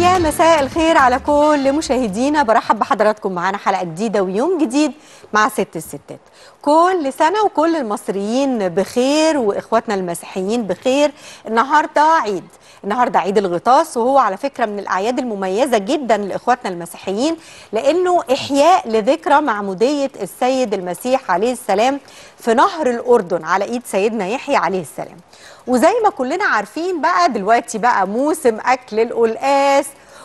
يا مساء الخير على كل مشاهدينا برحب بحضراتكم معانا حلقه جديده ويوم جديد مع ست الستات كل سنه وكل المصريين بخير واخواتنا المسيحيين بخير النهارده عيد النهارده عيد الغطاس وهو على فكره من الاعياد المميزه جدا لاخواتنا المسيحيين لانه احياء لذكرى معموديه السيد المسيح عليه السلام في نهر الاردن على ايد سيدنا يحيى عليه السلام وزي ما كلنا عارفين بقى دلوقتي بقى موسم اكل القلقاس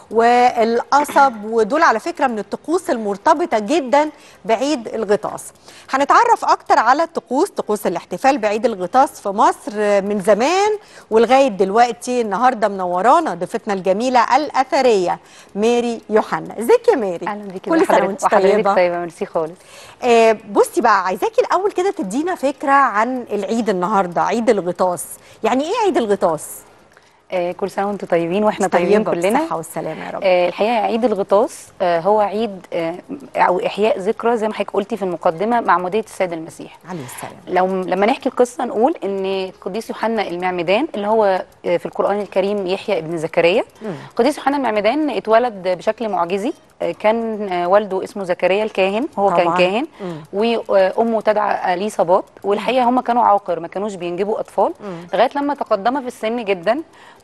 والقصب ودول على فكره من الطقوس المرتبطه جدا بعيد الغطاس. هنتعرف اكتر على الطقوس طقوس الاحتفال بعيد الغطاس في مصر من زمان ولغايه دلوقتي النهارده منورانا ضيفتنا الجميله الاثريه ماري يوحنا. ازيك يا ماري؟ اهلا بيكي كل سنه وانت وحضرتك طيبه. طيبه ميرسي خالص آه بصي بقى عايزاكي الاول كده تدينا فكره عن العيد النهارده عيد الغطاس. يعني ايه عيد الغطاس؟ آه كل سنه وانتم طيبين واحنا طيبين طيبة كلنا بالصحه والسلامه يا رب. آه الحقيقه عيد الغطاس آه هو عيد آه او احياء ذكرى زي ما حضرتك قلتي في المقدمه معموديه السيد المسيح عليه السلام. لو لما نحكي القصه نقول ان قديس يوحنا المعمدان اللي هو آه، في القران الكريم يحيى ابن زكريا قديس يوحنا المعمدان اتولد بشكل معجزي آه، كان آه، والده اسمه زكريا الكاهن هو كان طبعاً. كاهن مم. وامه تدعى اليصابات والحقيقه هم كانوا عاقر ما كانوش بينجبوا اطفال لغايه لما تقدم في السن جدا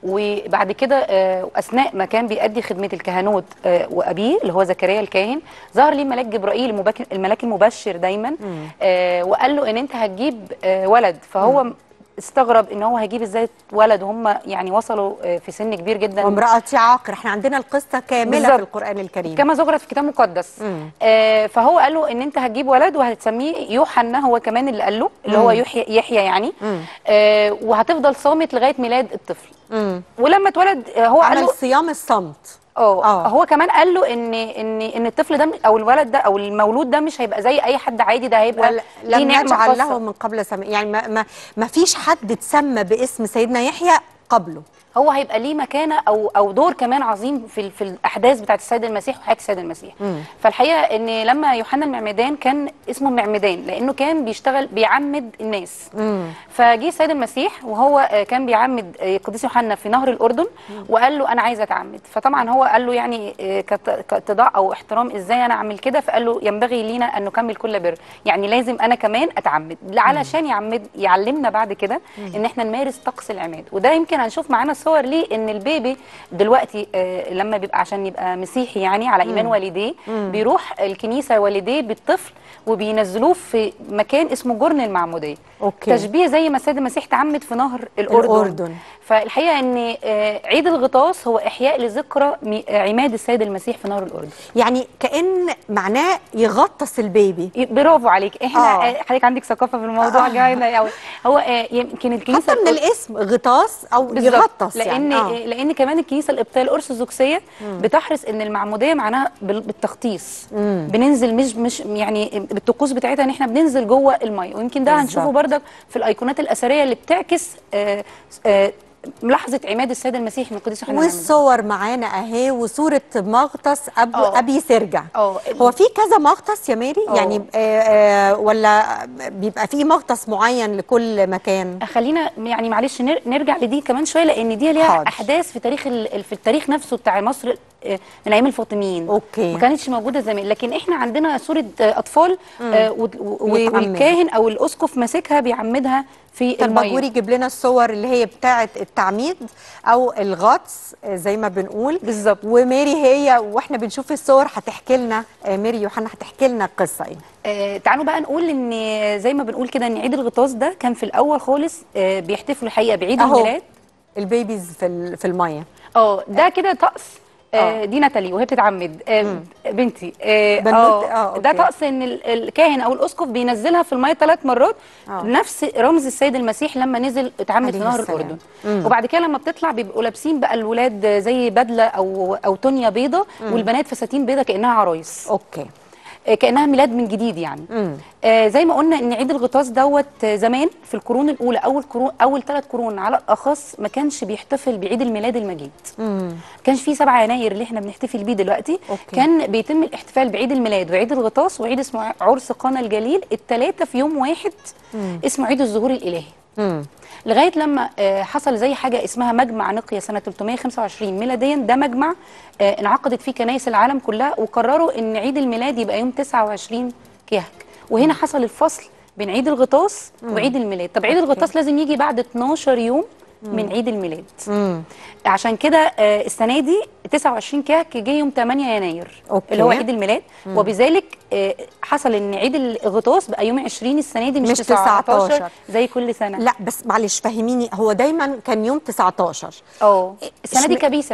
وبعد كده آه، اثناء ما كان بيأدي خدمه الكهنوت آه، وابيه اللي هو زكريا الكاهن ظهر ليه ملاك جبرائيل المباك- الملاك المبشر دايما آه، وقال له ان انت هتجيب آه، ولد فهو استغرب ان هو هيجيب ازاي ولد وهم يعني وصلوا آه، في سن كبير جدا وامرأتي عاقر احنا عندنا القصة كاملة بالظبط. في القرآن الكريم كما ذكرت في كتاب مقدس مم. آه فهو قال له ان انت هتجيب ولد وهتسميه يوحنا هو كمان اللي قال له اللي هو يحيى يحيى يعني مم. آه وهتفضل صامت لغايه ميلاد الطفل مم. ولما اتولد آه هو قال عمل له صيام الصمت اه آه. هو كمان قال له ان ان ان الطفل ده او الولد ده او المولود ده مش هيبقى زي اي حد عادي ده هيبقى ولا ليه لم نعمه نجعل له خاصه من قبل سم... يعني ما, ما, ما فيش حد اتسمى باسم سيدنا يحيى قبله هو هيبقى ليه مكانه او او دور كمان عظيم في ال- في الاحداث بتاعت السيد المسيح وحياه السيد المسيح مم. فالحقيقه ان لما يوحنا المعمدان كان اسمه معمدان لانه كان بيشتغل بيعمد الناس مم. فجه السيد المسيح وهو آه، كان بيعمد آه، القديس يوحنا في نهر الاردن وقال له انا عايز اتعمد فطبعا هو قال له يعني آه، كت- كاتضاع او احترام ازاي انا اعمل كده فقال له ينبغي لينا ان نكمل كل بر يعني لازم انا كمان اتعمد علشان يعمد يعلمنا بعد كده ان احنا نمارس طقس العماد وده يمكن هنشوف معانا صور ليه ان البيبي دلوقتي آه، لما بيبقى عشان يبقى مسيحي يعني على ايمان والديه بيروح الكنيسه والديه بالطفل وبينزلوه في مكان اسمه جرن المعموديه أوكي. تشبيه زي ما السيد المسيح تعمد في نهر الاردن, الأردن. فالحقيقه ان آه، عيد الغطاس هو احياء لذكرى مي- آه، عماد السيد المسيح في نهر الاردن يعني كأن معناه يغطس البيبي برافو عليك احنا آه. آه. حضرتك عندك ثقافه في الموضوع آه. جاينا قوي هو آه، يمكن الكنيسه حتى من الأر- الاسم غطاس أو بالظبط. يغطس لان يعني آه. لان كمان الكنيسه القبطيه الارثوذكسيه بتحرص ان المعموديه معناها بال- بالتخطيص بننزل مش مش يعني بالطقوس بتاعتها ان احنا بننزل جوه الميه ويمكن ده هنشوفه بالظبط. بردك في الايقونات الاثريه اللي بتعكس آه، آه، لحظه عماد السيد المسيح من القديس يوحنا المعمدان. والصور معانا اهي وصورة مغطس أبو آه. أبي سرجع اه هو في كذا مغطس يا ماري آه. يعني آه آه ولا بيبقى في مغطس معين لكل مكان خلينا يعني معلش نر- نرجع لدي كمان شويه لان دي ليها حاضر. احداث في تاريخ ال- في التاريخ نفسه بتاع مصر آه، من ايام الفاطميين أوكي. ما كانتش موجوده زمان لكن احنا عندنا صوره آه، اطفال آه، و- و- يتعمد. والكاهن او الاسقف ماسكها بيعمدها في طب الميه باجوري يجيب لنا الصور اللي هي بتاعه التعميد او الغطس آه، زي ما بنقول بالظبط. وماري هي واحنا بنشوف الصور هتحكي لنا آه، ماري يوحنا هتحكي لنا القصه ايه آه، تعالوا بقى نقول ان زي ما بنقول كده ان عيد الغطاس ده كان في الاول خالص آه، بيحتفلوا الحقيقه بعيد أهو. الميلاد البيبيز في ال- في الميه اه ده كده طقس آه. آه دي ناتالي وهي بتتعمد آه بنتي آه بنوت- آه، آه ده أوكي. طقس ان ال- الكاهن او الاسقف بينزلها في الميه ثلاث مرات آه. نفس رمز السيد المسيح لما نزل اتعمد في عليه نهر السلام. الاردن مم. وبعد كده لما بتطلع بيبقوا لابسين بقى الولاد زي بدله او او تونيا بيضه والبنات فساتين بيضه كانها عرايس اوكي آه، كانها ميلاد من جديد يعني مم. آه زي ما قلنا ان عيد الغطاس دوت آه، زمان في القرون الاولى اول قرون اول ثلاث قرون على الاخص ما كانش بيحتفل بعيد الميلاد المجيد مم. ما كانش في 7 يناير اللي احنا بنحتفل بيه دلوقتي أوكي. كان بيتم الاحتفال بعيد الميلاد وعيد الغطاس وعيد اسمه عرس قانا الجليل الثلاثه في يوم واحد اسمه عيد الظهور الالهي مم. لغايه لما آه، حصل زي حاجه اسمها مجمع نقيه سنه 325 ميلاديا ده مجمع آه، انعقدت فيه كنايس العالم كلها وقرروا ان عيد الميلاد يبقى يوم 29 كيهك وهنا حصل الفصل بين عيد الغطاس وعيد الميلاد طب عيد أوكي. الغطاس لازم يجي بعد 12 يوم من عيد الميلاد مم. عشان كده آه، السنه دي 29 كيهك جه يوم 8 يناير أوكي. اللي هو عيد الميلاد وبذلك آه، حصل ان عيد الغطاس بقى يوم 20 السنه دي مش, مش 19 19. زي كل سنه لا بس معلش فهميني هو دايما كان يوم 19 اه السنه دي إشم- كبيسه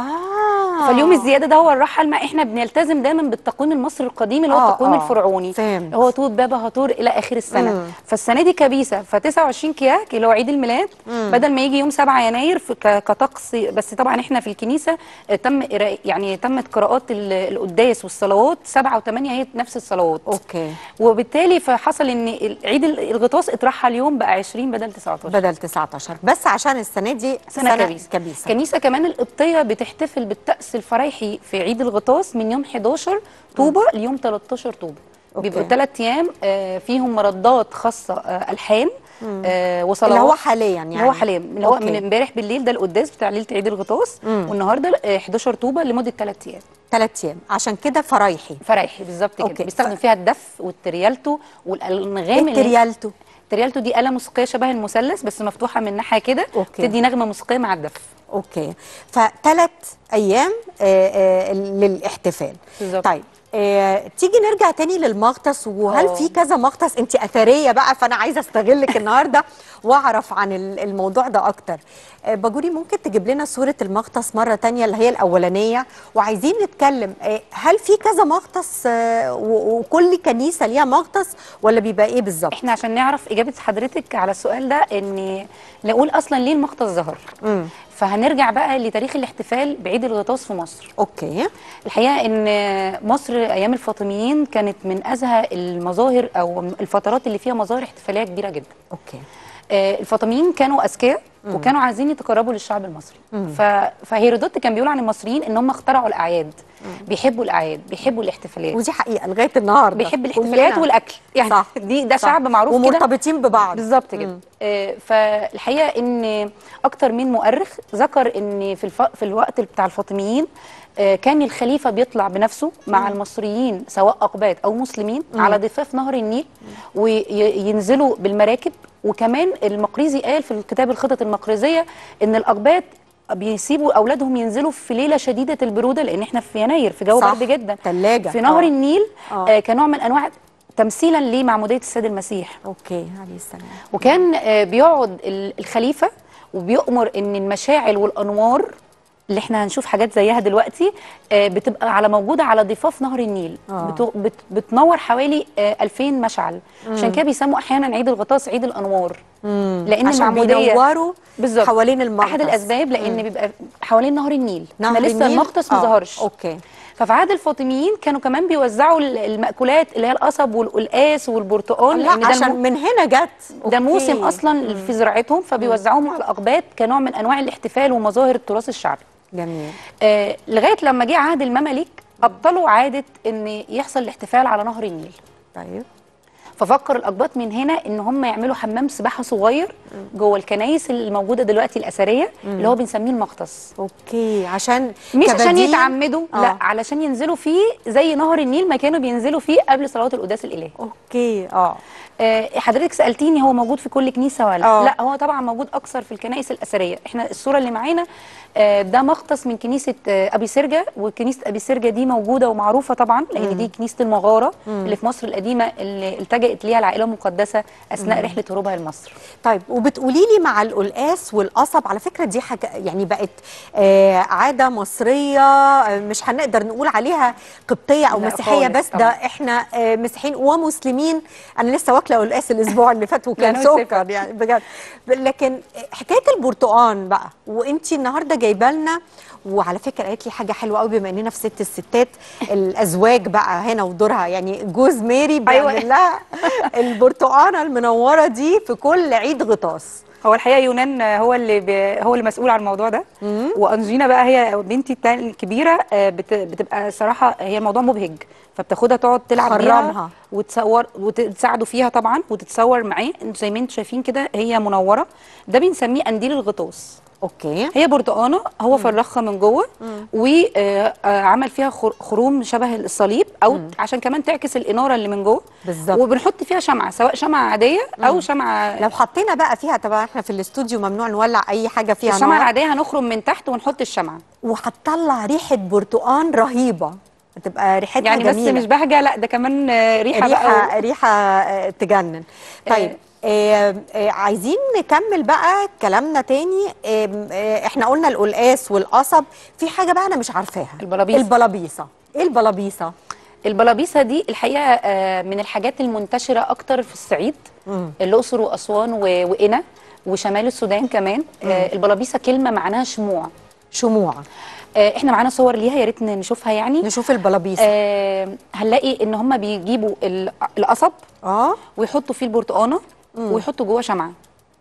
اه فاليوم الزياده ده هو الرحل ما احنا بنلتزم دايما بالتقويم المصري القديم اللي هو آه، التقويم آه، الفرعوني فهمت. هو توت بابا هاتور الى اخر السنه مم. فالسنه دي كبيسه ف 29 كياك اللي هو عيد الميلاد بدل ما يجي يوم 7 يناير في ك- كطقس بس طبعا احنا في الكنيسه آه، تم قراءة- يعني تمت قراءات ال- القداس والصلوات 7 و8 هي نفس الصلوات اوكي وبالتالي فحصل ان ال- عيد ال- الغطاس اترحل يوم بقى 20 بدل 19 بدل 19 بس عشان السنه دي سنة كبيسة كبيسه كنيسة كمان القبطية بتحتفل بالطقس الفريحي في عيد الغطاس من يوم 11 طوبة ليوم 13 طوبة أوكي. بيبقوا ثلاث أيام آه، فيهم مردات خاصة آه، ألحان آه، وصلوات اللي هو حاليا يعني اللي هو حاليا اللي هو أوكي. من امبارح بالليل ده القداس بتاع ليله عيد الغطاس والنهارده آه، 11 طوبه لمده ثلاث ايام ثلاث ايام عشان كده فرايحي فرايحي بالظبط كده أوكي. بيستخدم فيها الدف والتريالتو والانغام ايه اللي- التريالتو التريالتو دي آلة موسيقية شبه المثلث بس مفتوحة من ناحية كده أوكي. تدي نغمة موسيقية مع الدف اوكي فثلاث ايام آه، آه، للاحتفال بالظبط. طيب آه، تيجي نرجع تاني للمغطس وهل آه. في كذا مغطس انت اثريه بقى فانا عايزه استغلك النهارده واعرف عن ال- الموضوع ده اكتر آه، باجوري ممكن تجيب لنا صوره المغطس مره تانية اللي هي الاولانيه وعايزين نتكلم آه، هل في كذا مغطس آه، و- وكل كنيسه ليها مغطس ولا بيبقى ايه بالظبط احنا عشان نعرف اجابه حضرتك على السؤال ده ان نقول اصلا ليه المغطس ظهر مم. فهنرجع بقى لتاريخ الاحتفال بعيد الغطاس في مصر اوكي الحقيقه ان مصر ايام الفاطميين كانت من ازهى المظاهر او الفترات اللي فيها مظاهر احتفاليه كبيره جدا اوكي آه، الفاطميين كانوا اذكياء وكانوا عايزين يتقربوا للشعب المصري ف... فهيرودوت كان بيقول عن المصريين ان هم اخترعوا الاعياد بيحبوا الاعياد بيحبوا الاحتفالات ودي حقيقه لغايه النهارده بيحب الاحتفالات كلنا. والاكل يعني صح. دي ده صح. شعب معروف كده ومرتبطين ببعض بالظبط كده آه، فالحقيقه ان اكتر من مؤرخ ذكر ان في الف... في الوقت بتاع الفاطميين آه، كان الخليفه بيطلع بنفسه مع المصريين سواء اقباط او مسلمين على ضفاف نهر النيل وينزلوا بالمراكب وكمان المقريزي قال في الكتاب الخطط المقريزيه ان الاقباط بيسيبوا اولادهم ينزلوا في ليله شديده البروده لان احنا في يناير في جو صح. برد جدا تلاجة. في نهر آه. النيل آه. آه كنوع من انواع تمثيلا لمعموديه السيد المسيح اوكي عليه السلام وكان آه، بيقعد ال- الخليفه وبيؤمر ان المشاعل والانوار اللي احنا هنشوف حاجات زيها دلوقتي آه، بتبقى على موجوده على ضفاف نهر النيل آه. بت- بت- بتنور حوالي آه، 2000 مشعل عشان كده بيسموا احيانا عيد الغطاس عيد الانوار لان عشان المعموديه بينوروا بالظبط حوالين المغطس احد الاسباب لان بيبقى حوالين نهر النيل نهر احنا لسه النيل؟ المغطس ما آه، ظهرش اوكي ففي عهد الفاطميين كانوا كمان بيوزعوا ال- المأكولات اللي هي القصب والقلقاس والبرتقال لأن لا ده عشان المو- من هنا جت ده أوكي. موسم اصلا في زراعتهم فبيوزعوهم على الاقباط كنوع من انواع الاحتفال ومظاهر التراث الشعبي جميل آه لغايه لما جه عهد المماليك ابطلوا عاده ان يحصل الاحتفال على نهر النيل طيب ففكر الاقباط من هنا ان هم يعملوا حمام سباحه صغير جوه الكنايس اللي موجوده دلوقتي الاثريه اللي هو بنسميه المغطس اوكي عشان مش عشان كبديل؟ يتعمدوا آه. لا علشان ينزلوا فيه زي نهر النيل ما كانوا بينزلوا فيه قبل صلوات القداس الالهي اوكي اه آه، حضرتك سالتيني هو موجود في كل كنيسه ولا آه. لا هو طبعا موجود اكثر في الكنائس الاثريه احنا الصوره اللي معانا آه، ده مختص من كنيسه آه، ابي سرجه وكنيسه ابي سرجه دي موجوده ومعروفه طبعا لان دي كنيسه المغاره اللي في مصر القديمه اللي التجأت ليها العائله المقدسه اثناء رحله هروبها لمصر طيب وبتقولي لي مع القلقاس والقصب على فكره دي حاجه يعني بقت آه عاده مصريه آه مش هنقدر نقول عليها قبطيه او لا مسيحيه خالص بس ده طبعاً. احنا آه مسيحيين ومسلمين انا لسه واكله قلقاس الاسبوع اللي فات وكان لا، نوي سكر يعني بجد لكن حكايه البرتقان بقى وانتي النهارده جايبه لنا وعلى فكره قالت لي حاجه حلوه قوي بما اننا في ست الستات الازواج بقى هنا ودورها يعني جوز ماري بيعمل أيوة. لها البرتقانه المنوره دي في كل عيد غطاس هو الحقيقه يونان هو اللي ب... هو اللي مسؤول عن الموضوع ده وانجينا بقى هي بنتي التانية الكبيره آه، بت... بتبقى صراحه هي الموضوع مبهج فبتاخدها تقعد تلعب بيها تخرمها. وتصور وتساعدوا فيها طبعا وتتصور معاه انتوا زي ما انتوا شايفين كده هي منوره ده بنسميه قنديل الغطاس اوكي هي برتقانه هو فرخها من جوه وعمل فيها خر- خروم شبه الصليب او عشان كمان تعكس الاناره اللي من جوه بالظبط. وبنحط فيها شمعه سواء شمعه عاديه او شمعه لو حطينا بقى فيها طبعا احنا في الاستوديو ممنوع نولع اي حاجه فيها الشمعه نار العاديه هنخرم من تحت ونحط الشمعه وهتطلع ريحه برتقان رهيبه هتبقى ريحتها يعني بس جميله مش بهجه لا ده كمان آه، ريحه, بقى ريحه ريحه آه، تجنن طيب آه، آه، عايزين نكمل بقى كلامنا تاني آه، آه، احنا قلنا القلقاس والقصب في حاجه بقى انا مش عارفاها البلابيصة. البلابيصه ايه البلابيصه البلابيصه دي الحقيقه آه، من الحاجات المنتشره اكتر في الصعيد الاقصر واسوان و- وقنا وشمال السودان كمان آه، البلابيصه كلمه معناها شموع شموع آه، احنا معانا صور ليها يا ريت نشوفها يعني نشوف البلابيصه آه، هنلاقي ان هم بيجيبوا ال- القصب اه ويحطوا فيه البرتقانه ويحطوا جوه شمعه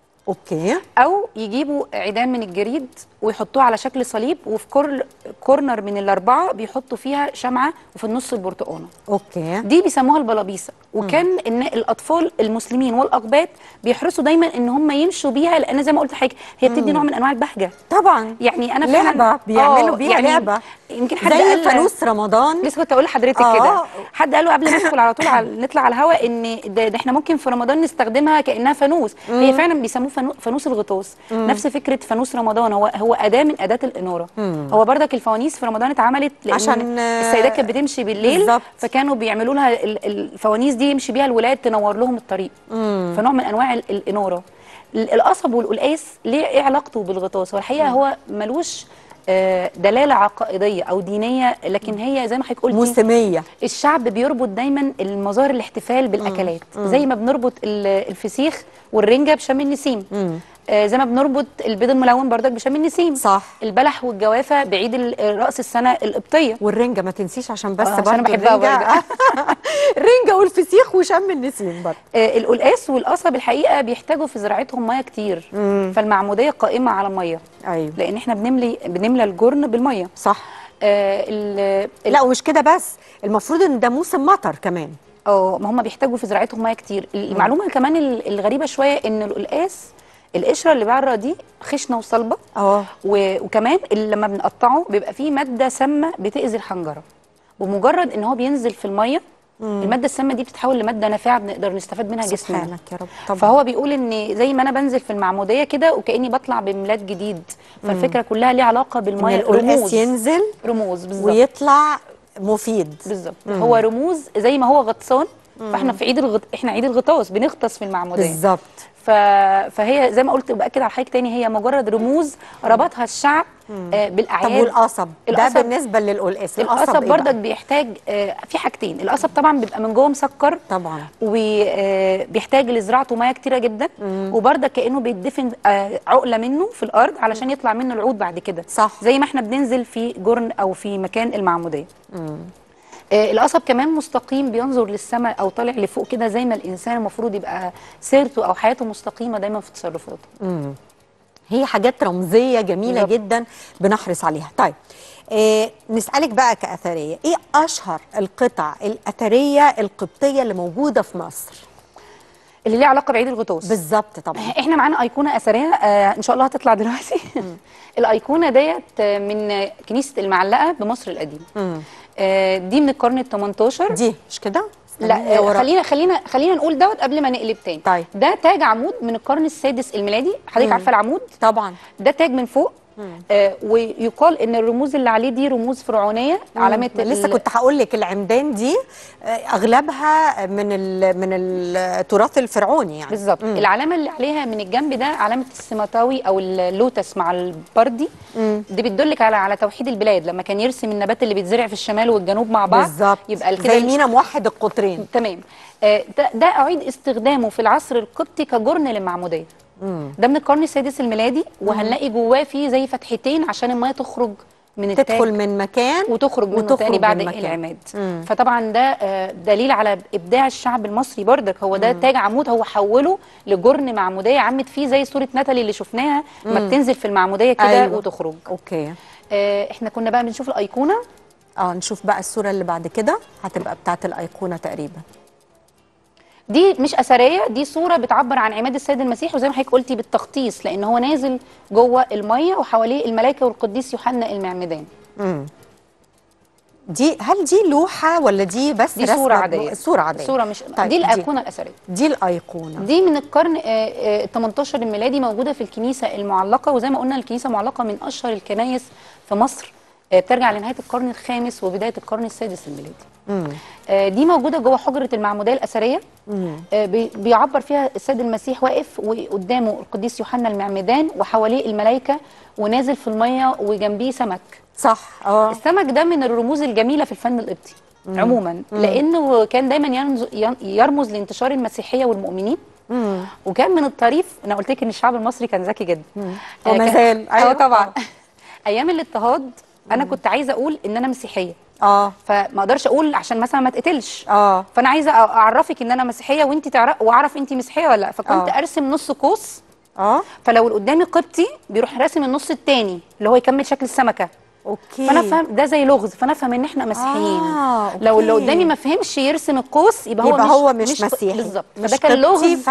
اوكي او يجيبوا عيدان من الجريد ويحطوه على شكل صليب وفي كل كورنر من الاربعه بيحطوا فيها شمعه وفي النص البرتقانه اوكي دي بيسموها البلابيصه وكان ان الاطفال المسلمين والاقباط بيحرصوا دايما ان هم يمشوا بيها لان زي ما قلت لحضرتك هي بتدي نوع من انواع البهجه طبعا يعني انا لعبه فعلا بيعملوا آه، بيها يعني لعبه يمكن حد زي قال فانوس رمضان لسه كنت اقول لحضرتك آه. كده حد قاله قبل ما ندخل على طول على نطلع على الهواء ان ده, ده احنا ممكن في رمضان نستخدمها كانها فانوس هي فعلا بيسموه فانو- فانوس الغطاس نفس فكره فانوس رمضان هو هو اداه من اداه الاناره هو بردك الفانيس في رمضان اتعملت لان عشان، آه، السيدات كانت بتمشي بالليل بالظبط. فكانوا بيعملوا لها ال- الفوانيس دي يمشي بيها الولاد تنور لهم الطريق فنوع من انواع ال- الاناره ال- القصب والقلقاس ليه ايه علاقته بالغطاس هو الحقيقه هو ملوش آه، دلاله عقائديه او دينيه لكن هي زي ما حضرتك قلتي موسميه الشعب بيربط دايما المظاهر الاحتفال بالاكلات زي ما بنربط ال- الفسيخ والرنجه بشم النسيم آه زي ما بنربط البيض الملون بردك بشم النسيم صح. البلح والجوافه بعيد ال- راس السنه القبطيه والرنجه ما تنسيش عشان بس آه، عشان برضه أنا بحبها الرنجة الرنجه والفسيخ وشم النسيم برضه آه القلقاس والقصب الحقيقه بيحتاجوا في زراعتهم ميه كتير فالمعموديه قائمه على ميه ايوه لان احنا بنملي بنملى الجرن بالميه صح آه ال- ال- لا ومش كده بس المفروض ان ده موسم مطر كمان اه ما هم بيحتاجوا في زراعتهم ميه كتير المعلومه كمان ال- الغريبه شويه ان القلقاس القشره اللي بره دي خشنه وصلبه اه و- وكمان اللي لما بنقطعه بيبقى فيه ماده سامه بتاذي الحنجره بمجرد ان هو بينزل في الميه الماده السامه دي بتتحول لماده نافعه بنقدر نستفاد منها جسمنا سبحانك يا رب طبعا فهو بيقول ان زي ما انا بنزل في المعموديه كده وكاني بطلع بميلاد جديد فالفكره كلها ليها علاقه ان بالميه القلقاس رموز ينزل رموز بالظبط ويطلع مفيد بالظبط هو رموز زي ما هو غطسان فاحنا في عيد الغط... احنا عيد الغطاس بنغطس في المعموديه بالظبط ف... فهي زي ما قلت باكد على حضرتك تاني هي مجرد رموز ربطها الشعب آه طب بالاعياد والقصب ده القصب- بالنسبه للقلقاس القصب إيه برضك بقى؟ بيحتاج آه في حاجتين القصب طبعا بيبقى من جوه مسكر طبعا وبيحتاج لزراعته ميه كتيره جدا وبرضك كانه بيدفن آه، عقله منه في الارض علشان يطلع منه العود بعد كده صح. زي ما احنا بننزل في جرن او في مكان المعموديه آه، القصب كمان مستقيم بينظر للسماء او طالع لفوق كده زي ما الانسان المفروض يبقى سيرته او حياته مستقيمه دايما في تصرفاته هي حاجات رمزيه جميله بالظبط. جدا بنحرص عليها طيب إيه نسالك بقى كاثريه ايه اشهر القطع الاثريه القبطيه اللي موجوده في مصر اللي ليه علاقه بعيد الغطاس بالظبط طبعا احنا معانا ايقونه اثريه آه ان شاء الله هتطلع دلوقتي الايقونه ديت آه، من كنيسه المعلقه بمصر القديمه آه دي من القرن ال 18 دي مش كده لا استني، آه، ورا. خلينا خلينا خلينا نقول دوت قبل ما نقلب تاني طيب. ده تاج عمود من القرن السادس الميلادي حضرتك عارفه العمود طبعا ده تاج من فوق آه ويقال ان الرموز اللي عليه دي رموز فرعونيه علامه لسه ال- كنت هقول لك العمدان دي آه، اغلبها من ال من التراث الفرعوني يعني بالظبط العلامه اللي عليها من الجنب ده علامه السمطاوي او اللوتس مع البردي دي بتدلك على على توحيد البلاد لما كان يرسم النبات اللي بيتزرع في الشمال والجنوب مع بعض بالظبط يبقى كده زي مينا موحد القطرين تمام آه، ده, ده اعيد استخدامه في العصر القبطي كجرن للمعموديه ده من القرن السادس الميلادي وهنلاقي جواه فيه زي فتحتين عشان الميه تخرج من التاج تدخل من مكان وتخرج منه وتخرج تاني بعد من مكان. العماد مم. فطبعا ده آه، دليل على ابداع الشعب المصري بردك هو ده تاج عمود هو حوله لجرن معموديه عمت فيه زي صوره ناتالي اللي شفناها ما بتنزل في المعموديه كده أيوة. أيوة. وتخرج اوكي آه، احنا كنا بقى بنشوف الايقونه اه نشوف بقى الصوره اللي بعد كده هتبقى بتاعت الايقونه تقريبا دي مش اثريه دي صوره بتعبر عن عماد السيد المسيح وزي ما حضرتك قلتي بالتخطيص لان هو نازل جوه الميه وحواليه الملائكه والقديس يوحنا المعمدان امم دي هل دي لوحه ولا دي بس دي رسمة صوره ب- عاديه صوره عاديه صوره مش طيب، دي الايقونه الاثريه دي الايقونه دي من القرن آه، آه، 18 الميلادي موجوده في الكنيسه المعلقه وزي ما قلنا الكنيسه معلقه من اشهر الكنايس في مصر آه، بترجع لنهايه القرن الخامس وبدايه القرن السادس الميلادي امم آه، دي موجوده جوه حجره المعموديه الاثريه امم آه، بي- بيعبر فيها السيد المسيح واقف وقدامه القديس يوحنا المعمدان وحواليه الملائكه ونازل في الميه وجنبيه سمك صح اه السمك ده من الرموز الجميله في الفن القبطي عموما لانه كان دايما ينز- ين- يرمز لانتشار المسيحيه والمؤمنين امم وكان من الطريف انا قلت لك ان الشعب المصري كان ذكي جدا آه، وما كان- زال. ايوه أيوة طبعا طبعاً. ايام الاضطهاد انا كنت عايزه اقول ان انا مسيحيه اه فما اقدرش اقول عشان مثلا ما اتقتلش اه فانا عايزه اعرفك ان انا مسيحيه وانت تعرف واعرف انت مسيحيه ولا لا فكنت آه. ارسم نص قوس اه فلو اللي قدامي قبطي بيروح راسم النص التاني اللي هو يكمل شكل السمكه اوكي فانا افهم ده زي لغز فانا افهم ان احنا مسيحيين آه، لو اللي أوكي. قدامي ما فهمش يرسم القوس يبقى هو يبقى مش هو مش, مسيحي بالظبط مش فده كان قبطي، لغز ف...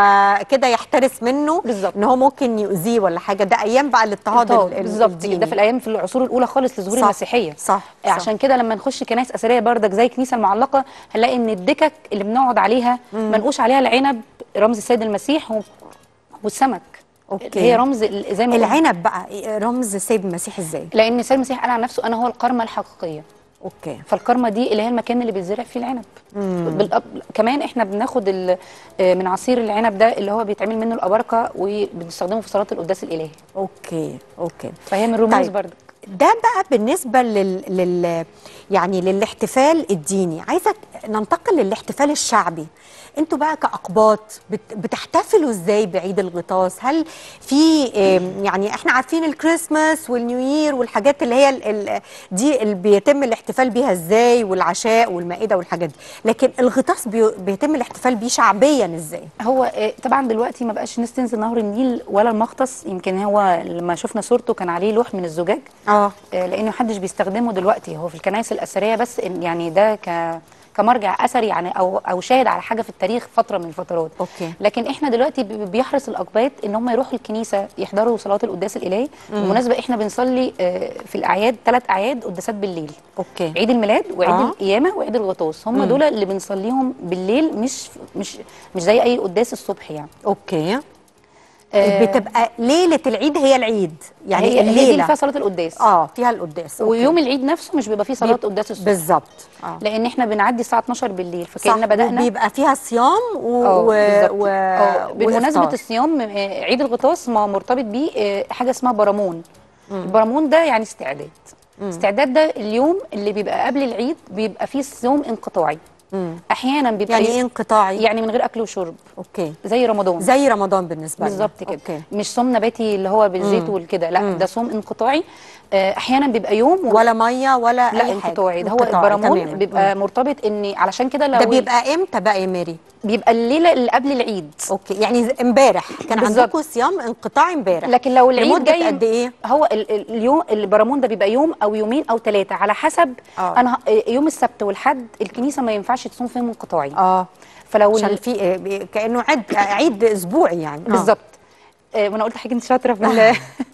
فكده يحترس منه بالظبط. ان هو ممكن يؤذيه ولا حاجه ده ايام بقى الاضطهاد ال- ال- بالظبط الديني. ده في الايام في العصور الاولى خالص لظهور صح، المسيحيه صح، صح. عشان كده لما نخش كنائس اثريه بردك زي الكنيسه المعلقه هنلاقي ان الدكك اللي بنقعد عليها منقوش عليها العنب رمز السيد المسيح و... والسمك أوكي. هي رمز ال- زي ما قلنا. العنب بقى رمز سيد المسيح ازاي لان السيد المسيح قال عن نفسه انا هو القرمه الحقيقيه اوكي فالكرمه دي اللي هي المكان اللي بيتزرع فيه العنب بالأب... كمان احنا بناخد ال... آه، من عصير العنب ده اللي هو بيتعمل منه الابركه وبنستخدمه في صلاه القداس الالهي اوكي اوكي فهي من الرموز طيب. طيب. برضك ده بقى بالنسبه لل... لل يعني للاحتفال الديني عايزه ننتقل للاحتفال الشعبي انتوا بقى كاقباط بت... بتحتفلوا ازاي بعيد الغطاس هل في آم، يعني احنا عارفين الكريسماس والنيو يير والحاجات اللي هي ال... ال... دي اللي بيتم الاحتفال بيها ازاي والعشاء والمائده والحاجات دي لكن الغطاس بي... بيتم الاحتفال بيه شعبيا ازاي هو آه، طبعا دلوقتي ما بقاش الناس تنزل نهر النيل ولا المغطس يمكن هو لما شفنا صورته كان عليه لوح من الزجاج اه آه، لانه محدش بيستخدمه دلوقتي هو في الكنائس الاثريه بس إن- يعني ده ك كمرجع اثري يعني او او شاهد على حاجه في التاريخ فتره من الفترات أوكي. لكن احنا دلوقتي بي- بيحرص الاقباط ان هم يروحوا الكنيسه يحضروا صلاه القداس الالهي بالمناسبه احنا بنصلي آه، في الاعياد ثلاث اعياد قداسات بالليل اوكي عيد الميلاد وعيد آه. آه. القيامه وعيد الغطاس هم دول اللي بنصليهم بالليل مش مش مش زي اي قداس الصبح يعني اوكي آه، بتبقى ليله العيد هي العيد يعني هي هي دي اللي الليله فيها صلاه القداس اه فيها القداس أوكي. ويوم العيد نفسه مش بيبقى فيه صلاه بيب- قداس الصبح بالظبط اه لان احنا بنعدي الساعه 12 بالليل فكأننا صح بدانا بيبقى فيها صيام و... اه و... بالظبط. و... اه بمناسبه وإفطار. الصيام آه، عيد الغطاس ما مرتبط بيه آه، حاجه اسمها برامون البرامون ده يعني استعداد استعداد ده اليوم اللي بيبقى قبل العيد بيبقى فيه صيام انقطاعي احيانا بيبقى يعني ايه انقطاعي يعني من غير اكل وشرب اوكي زي رمضان زي رمضان بالنسبه لنا بالظبط كده اوكي مش صوم نباتي اللي هو بالزيت والكده لا ده صوم انقطاعي آه، احيانا بيبقى يوم و... ولا ميه ولا لا اي انقطاعي ده حاجه هو البرامون تماماً. بيبقى مم. مرتبط ان علشان كده لو ده بيبقى امتى بقى يا ميري بيبقى الليله اللي قبل العيد اوكي يعني ز- امبارح كان بالظبط. عندكم صيام انقطاعي امبارح لكن لو العيد لمدة جاي قد ايه هو ال- ال- اليوم البرامون ده بيبقى يوم او يومين او ثلاثه على حسب آه. انا ه- يوم السبت والحد الكنيسه ما ينفعش تصوم فيهم انقطاعي اه فلو عشان ال- في إيه، بي- كانه عيد عيد اسبوعي يعني آه. بالظبط آه، وانا قلت حاجه انت شاطره في ال-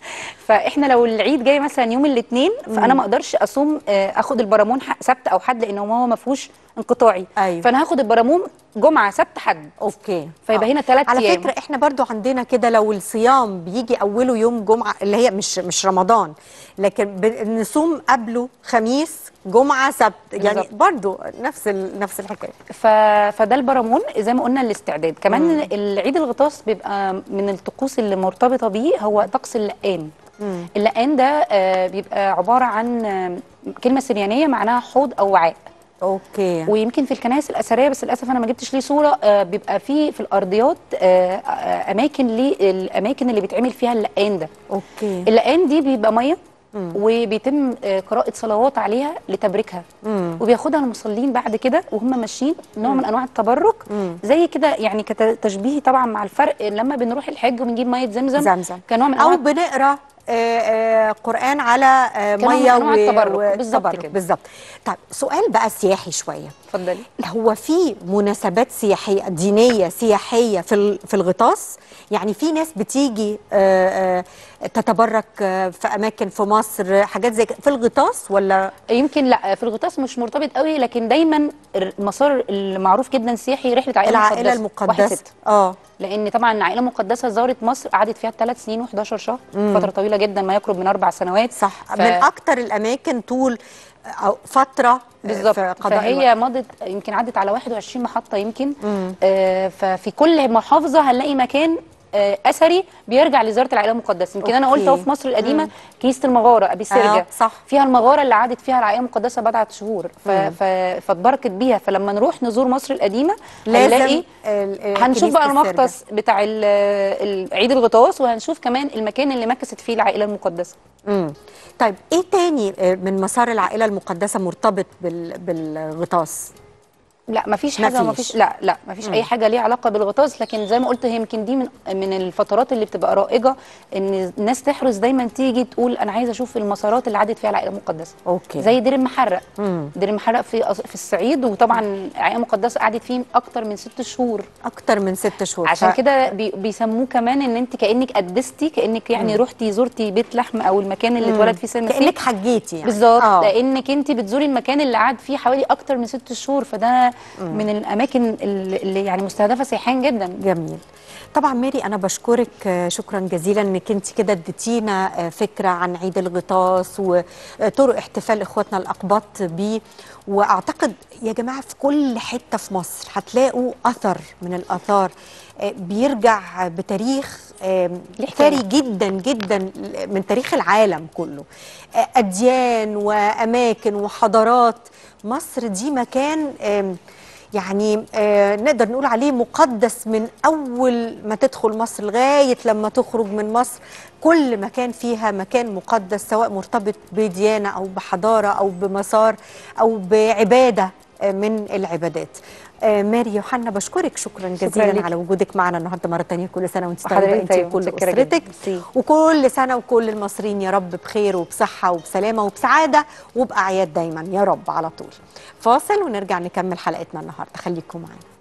فاحنا لو العيد جاي مثلا يوم الاثنين فانا ما اقدرش اصوم آه، اخد البرامون ح- سبت او حد لان هو ما فيهوش انقطاعي أيوة. فانا هاخد البرامون جمعه سبت حد اوكي فيبقى آه. هنا ثلاث على ايام فكره احنا برضو عندنا كده لو الصيام بيجي اوله يوم جمعه اللي هي مش مش رمضان لكن بنصوم قبله خميس جمعه سبت يعني بالظبط. برضو نفس ال... نفس الحكايه ف... فده البرامون زي ما قلنا الاستعداد كمان العيد الغطاس بيبقى من الطقوس اللي مرتبطه بيه هو طقس اللقان اللقان ده آه، بيبقى عباره عن آه، كلمه سريانيه معناها حوض او وعاء اوكي ويمكن في الكنائس الاثريه بس للاسف انا ما جبتش ليه صوره آه، بيبقى فيه في الارضيات آه، آه، اماكن للاماكن اللي بيتعمل فيها اللقان ده اوكي اللقان دي بيبقى ميه وبيتم آه، قراءه صلوات عليها لتبريكها وبياخدها المصلين بعد كده وهم ماشيين نوع من انواع التبرك زي كده يعني كتشبيه طبعا مع الفرق لما بنروح الحج وبنجيب ميه زمزم زمزم كنوع من او انواع بنقرا آه، آه، قران على آه، كنوع من ميه أنواع التبرك. بالظبط والتبرك. كده. بالظبط طيب سؤال بقى سياحي شويه اتفضلي هو في مناسبات سياحيه دينيه سياحيه في ال- في الغطاس يعني في ناس بتيجي آه، آه، تتبرك آه، في اماكن في مصر حاجات زي كده في الغطاس ولا يمكن لا في الغطاس مش مرتبط قوي لكن دايما المسار المعروف جدا سياحي رحله عائله العائله واحد المقدسه ست. اه لان طبعا العائله المقدسه زارت مصر قعدت فيها ثلاث سنين و11 شهر فتره طويله جدا ما يقرب من اربع سنوات صح ف- من اكتر الاماكن طول او فتره بالظبط في قضاء فهي مضت يمكن عدت على 21 محطه يمكن آه ففي كل محافظه هنلاقي مكان آه اثري بيرجع لزياره العائله المقدسه يمكن انا قلت اهو أوكي. في مصر القديمه كنيسه المغاره ابي سرجه آه، صح. فيها المغاره اللي قعدت فيها العائله المقدسه بضعه شهور ف... ف... فاتبركت بيها فلما نروح نزور مصر القديمه لازم هنلاقي ال- ال- هنشوف كنيسة بقى السرجة. المختص بتاع ال- ال- عيد الغطاس وهنشوف كمان المكان اللي مكثت فيه العائله المقدسه امم طيب ايه تاني آه، من مسار العائله المقدسه مرتبط بال... بالغطاس لا مفيش حاجه مفيش. مفيش لا لا مفيش اي حاجه ليها علاقه بالغطاس لكن زي ما قلت هي يمكن دي من من الفترات اللي بتبقى رائجه ان الناس تحرص دايما تيجي تقول انا عايزه اشوف المسارات اللي عدت فيها العائله المقدسه اوكي زي دير المحرق مم. دير المحرق في أص- في الصعيد وطبعا العائله المقدسه قعدت فيه اكتر من ست شهور اكتر من ست شهور عشان ف- كده بي بيسموه كمان ان انت كانك قدستي كانك يعني رحتي زرتي بيت لحم او المكان اللي اتولد فيه سيدنا كانك المسيح. حجيتي يعني بالظبط آه. لانك انت بتزوري المكان اللي قعد فيه حوالي اكتر من ست شهور فده من الاماكن اللي اللي يعني مستهدفه سياحيا جدا جميل طبعا ماري انا بشكرك آه، شكرا جزيلا انك انت كده اديتينا آه، فكره عن عيد الغطاس وطرق احتفال اخواتنا الاقباط بيه واعتقد يا جماعه في كل حته في مصر هتلاقوا اثر من الاثار آه، بيرجع بتاريخ آه، ليه حكاية. ثري جدا جدا من تاريخ العالم كله آه، اديان واماكن وحضارات مصر دي مكان آم، يعني آه نقدر نقول عليه مقدس من اول ما تدخل مصر لغايه لما تخرج من مصر كل مكان فيها مكان مقدس سواء مرتبط بديانه او بحضاره او بمسار او بعباده آه من العبادات آه ماري يوحنا بشكرك شكرا جزيلا ليك. على وجودك معنا النهارده مره تانية كل سنه وانت وحضرتك طيبه انت طيبة. وكل متشكرة جداً. اسرتك ميرسي. وكل سنه وكل المصريين يا رب بخير وبصحه وبسلامه وبسعاده وباعياد دايما يا رب على طول فاصل ونرجع نكمل حلقتنا النهارده خليكم معانا